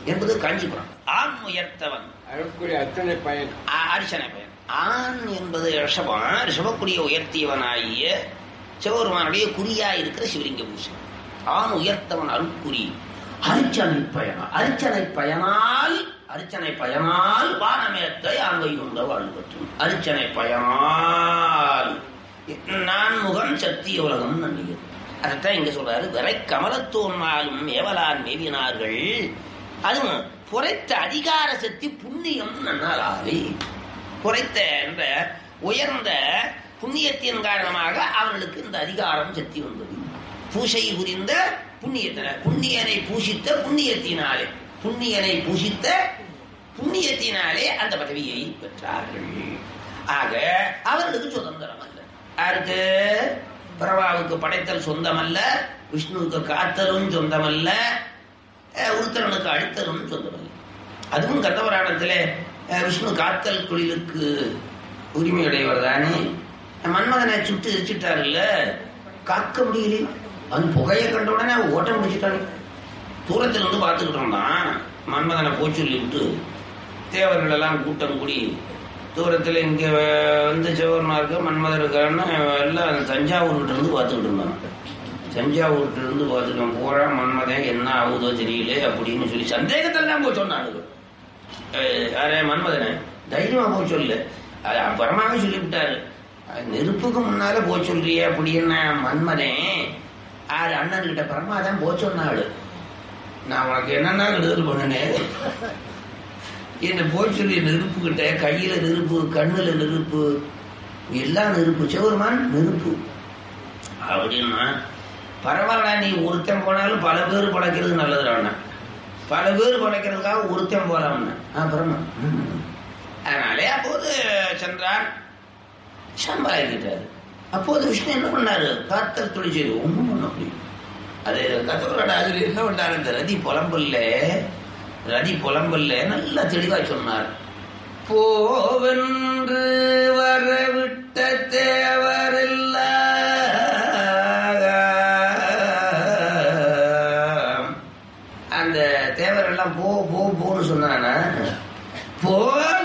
என்பது காஞ்சிபுரம் ஆண் உயர்த்தவன் அருக்குறி அத்தனை பயன் ஆ- அரிசனை பயன் ஆண் என்பது ரிஷபம் ரிஷபக்குடிய உயர்த்தியவனாகிய சிவபெருமானுடைய குறியா இருக்கிற சிவலிங்க பூசை ஆண் உயர்த்தவன் அருட்குறி அரிச்சனை பயனா அரிச்சனை பயனால் அரிச்சனை பயனால் வானமேத்தை ஆங்கை கொண்ட வாழ்வற்றும் அரிச்சனை பயனால் நான் முகம் சத்திய உலகம் நன்றியது அதைத்தான் இங்க சொல்றாரு விரை கமலத்தோன்மாலும் மேவலான் மேவினார்கள் அதுவும் புரைத்த அதிகார சக்தி புண்ணியம் நன்னாளாவே குறைத்த என்ற உயர்ந்த புண்ணியத்தின் காரணமாக அவர்களுக்கு இந்த அதிகாரம் சக்தி வந்தது பூசை புரிந்த புண்ணியத்தின புண்ணியனை பூசித்த புண்ணியத்தினாலே புண்ணியனை பூசித்த புண்ணியத்தினாலே அந்த பதவியை பெற்றார்கள் ஆக அவர்களுக்கு சுதந்திரம் அல்ல யாருக்கு பிரபாவுக்கு படைத்தல் சொந்தமல்ல விஷ்ணுவுக்கு காத்தலும் சொந்தமல்ல அஹ், உருத்திரனுக்கு அழித்தலும் சொந்தமல்ல அதுவும் கந்தபுராணத்திலே அஹ், விஷ்ணு காத்தல் தொழிலுக்கு உரிமையுடையவர் தானே மன்மதனை சுட்டு எரிச்சிட்டாருல்ல காக்க முடியல அந்த புகையை கண்ட உடனே அவன் ஓட்ட முடிச்சிட்டாங்க தூரத்துல இருந்து பார்த்துக்கிட்டு இருந்தான் மன்மதனை போய் சொல்லி விட்டு தேவர்கள் எல்லாம் கூட்டம் கூடி தூரத்தில் இங்கே வந்து சிவபெருமாருக்கு மன்மதர் இருக்காருன்னு எல்லாம் தஞ்சாவூர்கிட்ட இருந்து பார்த்துக்கிட்டு இருந்தான் தஞ்சாவூர்கிட்ட இருந்து பார்த்துட்டோம் பூரா மன்மதன் என்ன ஆகுதோ தெரியல அப்படின்னு சொல்லி சந்தேகத்தில் தான் போய் சொன்னாங்க யாரே மன்மதனை தைரியமா போய் சொல்லு அது அப்புறமாவே சொல்லிவிட்டாரு அது நெருப்புக்கு முன்னால போய் சொல்றியே அப்படின்னு மன்மதன் ஆறு அண்ணன் கிட்ட பரமா தான் போய் சொன்னாள் நான் உனக்கு என்னென்ன விடுதல் பண்ணினேன் என்ன போய் சொல்லி நெருப்பு கிட்ட கையில நெருப்பு கண்ணுல நெருப்பு எல்லாம் நெருப்பு சிவருமான் நெருப்பு அப்படின்னா பரவாயில்ல நீ ஒருத்தன் போனாலும் பல பேர் பழைக்கிறது நல்லதுடா பல பேர் பழைக்கிறதுக்காக ஒருத்தன் போலாம்னு அப்புறமா ம். அதனாலே அப்போது சென்றார் சம்பாதிக்கிட்டாரு அப்போது விஷ்ணு என்ன பண்ணாரு காத்தல் துளி செய்து ஒன்றும் பண்ண முடியும் அது கத்தவரோட ஆசிரியர் என்ன பண்ணாரு இந்த ரதி புலம்பல்ல ரதி புலம்பல்ல நல்லா தெளிவா சொன்னார் போவென்று வரவிட்ட தேவரெல்லாம் அந்த தேவரெல்லாம் போ போ போன்னு சொன்னானா போவ